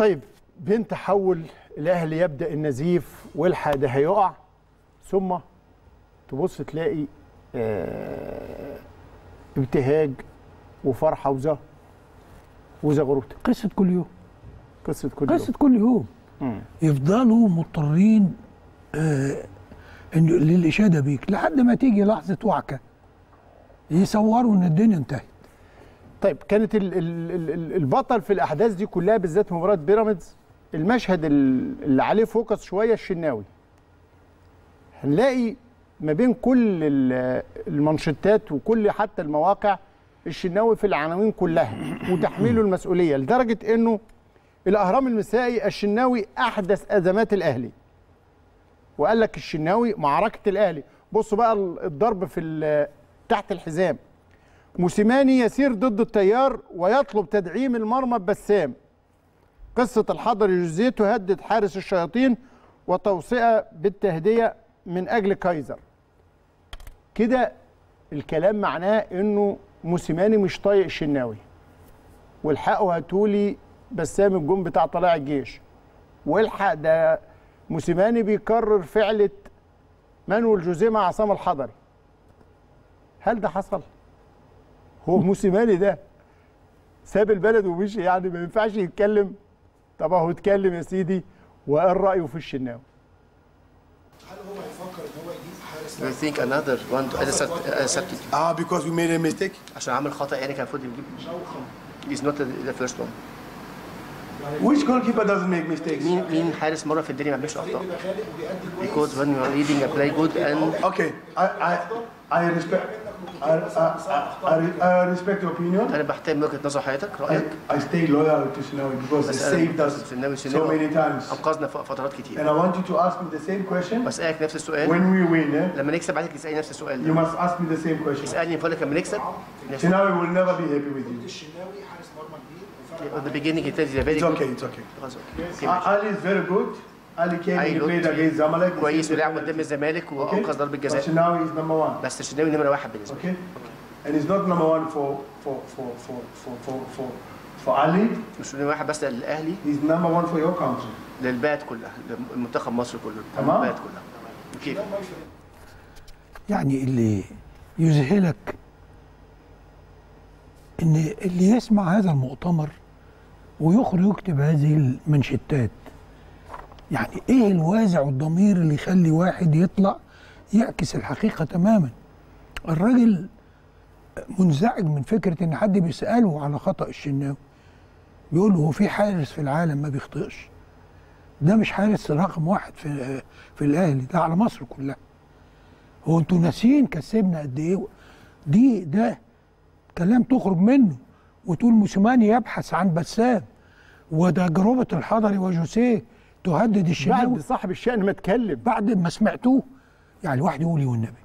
طيب بين تحول الاهلي يبدا النزيف والحق ده هيقع ثم تبص تلاقي آه ابتهاج وفرحه وزه وزغروته قصه كل يوم قصه كل قصه يوم كل يوم مم. يفضلوا مضطرين آه إن للاشاده بيك لحد ما تيجي لحظه وعكه يصوروا ان الدنيا انتهت طيب كانت ال ال ال ال- البطل في الاحداث دي كلها بالذات مباراه بيراميدز المشهد ال- اللي عليه فوكس شويه الشناوي هنلاقي ما بين كل ال- المانشيتات وكل حتى المواقع الشناوي في العناوين كلها وتحميله المسؤوليه لدرجه انه الاهرام المسائي الشناوي احدث ازمات الاهلي وقال لك الشناوي معركه الاهلي بصوا بقى ال- الضرب في ال- تحت الحزام موسيماني يسير ضد التيار ويطلب تدعيم المرمى ببسام قصة الحضري جوزيه تهدد حارس الشياطين وتوصئة بالتهدية من أجل كايزر كده الكلام معناه انه موسيماني مش طايق الشناوي والحقوا هاتولي بسام الجون بتاع طلائع الجيش والحق ده موسيماني بيكرر فعلة مانويل جوزيه مع عصام الحضري هل ده حصل؟ هو موسيماني ده ساب البلد ومشي يعني ما ينفعش يتكلم طب اهو اتكلم يا سيدي وقال رايه في الشناوي Do you think another one to as a sub- as a substitute Ah, because we made a mistake. عشان عمل خطأ يعني كان المفروض يجيب He's not the, the first one. Which goalkeeper doesn't make mistakes? مين مين حارس مرة في الدنيا ما بيعملش أخطاء؟ Because when you are reading a play good and Okay, I, I, I respect. I, I, I, I respect your opinion. أنا بحترم وجهة نظر حضرتك رأيك I, I stay loyal to Shinawi because he بس saved أنا us الشناوي so الشناوي many times. أنقذنا في فترات كتير And I want you to ask me the same question بسألك نفس السؤال when we win. Eh? لما نكسب عايزك تسألني نفس السؤال You ده must ask me the same question. اسألني فضلك لما نكسب نفس- Shinawi will never be happy with you. At the beginning he tells you very It's good okay, it's okay. خلاص أوكي. أوكي، A- ماشي. Ali is very good. Ali came Ali and he played looked against Zamalek. كويس ولعب قدام الزمالك وأنقذ ضربة But جزاء Shinawi is number one. بس الشناوي نمرة واحد بالنسبة لي Okay? And he's not number one for for for for for for for, for Ali. مش نمرة واحد بس للأهلي He's number one for your country. للبلد كلها لمنتخب مصر كله تمام. للبلد كلها كيف يعني اللي يذهلك ان اللي يسمع هذا المؤتمر ويخرج يكتب هذه المنشتات يعني ايه الوازع والضمير اللي يخلي واحد يطلع يعكس الحقيقة تماما الراجل منزعج من فكرة ان حد بيسأله على خطأ الشناوي بيقول له هو في حارس في العالم ما بيخطئش ده مش حارس رقم واحد في في الاهلي ده على مصر كلها هو انتوا ناسيين كسبنا قد ايه دي ده كلام تخرج منه وتقول موسيماني يبحث عن بسام وتجربه الحضري وجوسيه تهدد الشناوي بعد صاحب الشأن ما اتكلم بعد ما سمعتوه يعني الواحد يقول لي والنبي